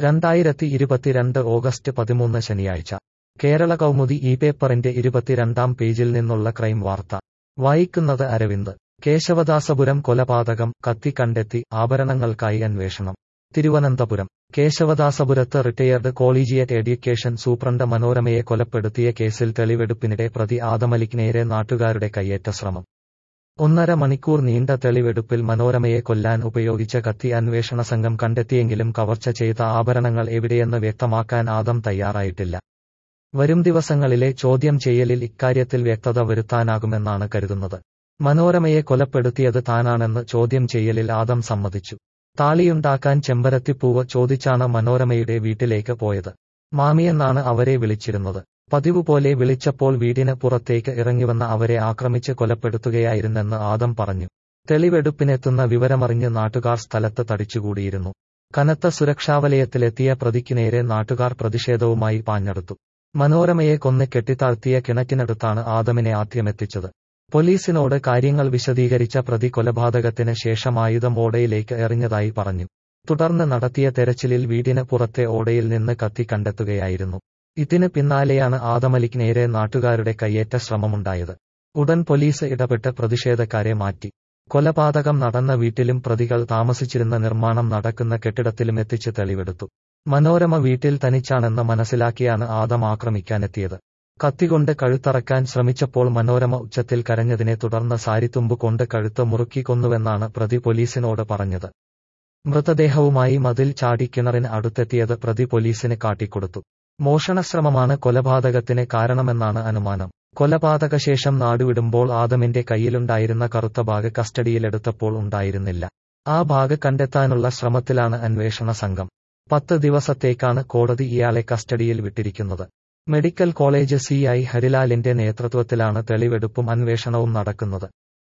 രണ്ടായിരത്തി ഇരുപത്തിരണ്ട് ഓഗസ്റ്റ് പതിമൂന്ന് ശനിയാഴ്ച കേരള കൗമുദി ഈ പേപ്പറിന്റെ ഇരുപത്തിരണ്ടാം പേജിൽ നിന്നുള്ള ക്രൈം വാർത്ത വായിക്കുന്നത് അരവിന്ദ് കേശവദാസപുരം കൊലപാതകം കത്തി കണ്ടെത്തി ആഭരണങ്ങൾക്കായി അന്വേഷണം തിരുവനന്തപുരം കേശവദാസപുരത്ത് റിട്ടയർഡ് കോളീജിയറ്റ് എഡ്യൂക്കേഷൻ സൂപ്രണ്ട് മനോരമയെ കൊലപ്പെടുത്തിയ കേസിൽ തെളിവെടുപ്പിനിടെ പ്രതി ആദമലിക്ക് നേരെ നാട്ടുകാരുടെ കയ്യേറ്റ ശ്രമം ഒന്നര മണിക്കൂർ നീണ്ട തെളിവെടുപ്പിൽ മനോരമയെ കൊല്ലാൻ ഉപയോഗിച്ച കത്തി അന്വേഷണ സംഘം കണ്ടെത്തിയെങ്കിലും കവർച്ച ചെയ്ത ആഭരണങ്ങൾ എവിടെയെന്ന് വ്യക്തമാക്കാൻ ആദം തയ്യാറായിട്ടില്ല വരും ദിവസങ്ങളിലെ ചോദ്യം ചെയ്യലിൽ ഇക്കാര്യത്തിൽ വ്യക്തത വരുത്താനാകുമെന്നാണ് കരുതുന്നത് മനോരമയെ കൊലപ്പെടുത്തിയത് താനാണെന്ന് ചോദ്യം ചെയ്യലിൽ ആദം സമ്മതിച്ചു താളിയുണ്ടാക്കാൻ ചെമ്പരത്തിപ്പൂവ് ചോദിച്ചാണ് മനോരമയുടെ വീട്ടിലേക്ക് പോയത് മാമിയെന്നാണ് അവരെ വിളിച്ചിരുന്നത് പതിവ് പോലെ വിളിച്ചപ്പോൾ വീടിന് പുറത്തേക്ക് ഇറങ്ങിവന്ന അവരെ ആക്രമിച്ച് കൊലപ്പെടുത്തുകയായിരുന്നെന്ന് ആദം പറഞ്ഞു തെളിവെടുപ്പിനെത്തുന്ന വിവരമറിഞ്ഞ് നാട്ടുകാർ സ്ഥലത്ത് തടിച്ചുകൂടിയിരുന്നു കനത്ത സുരക്ഷാവലയത്തിലെത്തിയ പ്രതിക്ക് നേരെ നാട്ടുകാർ പ്രതിഷേധവുമായി പാഞ്ഞെടുത്തു മനോരമയെ കൊന്ന് കെട്ടിത്താഴ്ത്തിയ കിണറ്റിനടുത്താണ് ആദമിനെ ആദ്യമെത്തിച്ചത് പോലീസിനോട് കാര്യങ്ങൾ വിശദീകരിച്ച പ്രതി കൊലപാതകത്തിന് ശേഷം ആയുധം ഓടയിലേക്ക് എറിഞ്ഞതായി പറഞ്ഞു തുടർന്ന് നടത്തിയ തെരച്ചിലിൽ വീടിന് പുറത്തെ ഓടയിൽ നിന്ന് കത്തി കണ്ടെത്തുകയായിരുന്നു ഇതിന് പിന്നാലെയാണ് ആദമലിക്ക് നേരെ നാട്ടുകാരുടെ കയ്യേറ്റ ശ്രമമുണ്ടായത് ഉടൻ പോലീസ് ഇടപെട്ട് പ്രതിഷേധക്കാരെ മാറ്റി കൊലപാതകം നടന്ന വീട്ടിലും പ്രതികൾ താമസിച്ചിരുന്ന നിർമ്മാണം നടക്കുന്ന കെട്ടിടത്തിലും എത്തിച്ച് തെളിവെടുത്തു മനോരമ വീട്ടിൽ തനിച്ചാണെന്ന് മനസ്സിലാക്കിയാണ് ആദം ആക്രമിക്കാനെത്തിയത് കത്തികൊണ്ട് കഴുത്തറക്കാൻ ശ്രമിച്ചപ്പോൾ മനോരമ ഉച്ചത്തിൽ കരഞ്ഞതിനെ തുടർന്ന് സാരിത്തുമ്പ് കൊണ്ട് കഴുത്ത് മുറുക്കി കൊന്നുവെന്നാണ് പ്രതി പോലീസിനോട് പറഞ്ഞത് മൃതദേഹവുമായി മതിൽ ചാടി കിണറിന് അടുത്തെത്തിയത് പ്രതി പോലീസിന് കാട്ടിക്കൊടുത്തു മോഷണശ്രമമാണ് കൊലപാതകത്തിന് കാരണമെന്നാണ് അനുമാനം കൊലപാതകശേഷം നാടുവിടുമ്പോൾ ആദമിന്റെ കയ്യിലുണ്ടായിരുന്ന കറുത്ത ബാഗ് കസ്റ്റഡിയിലെടുത്തപ്പോൾ ഉണ്ടായിരുന്നില്ല ആ ബാഗ് കണ്ടെത്താനുള്ള ശ്രമത്തിലാണ് അന്വേഷണ സംഘം പത്ത് ദിവസത്തേക്കാണ് കോടതി ഇയാളെ കസ്റ്റഡിയിൽ വിട്ടിരിക്കുന്നത് മെഡിക്കൽ കോളേജ് സി ഐ ഹരിലാലിന്റെ നേതൃത്വത്തിലാണ് തെളിവെടുപ്പും അന്വേഷണവും നടക്കുന്നത്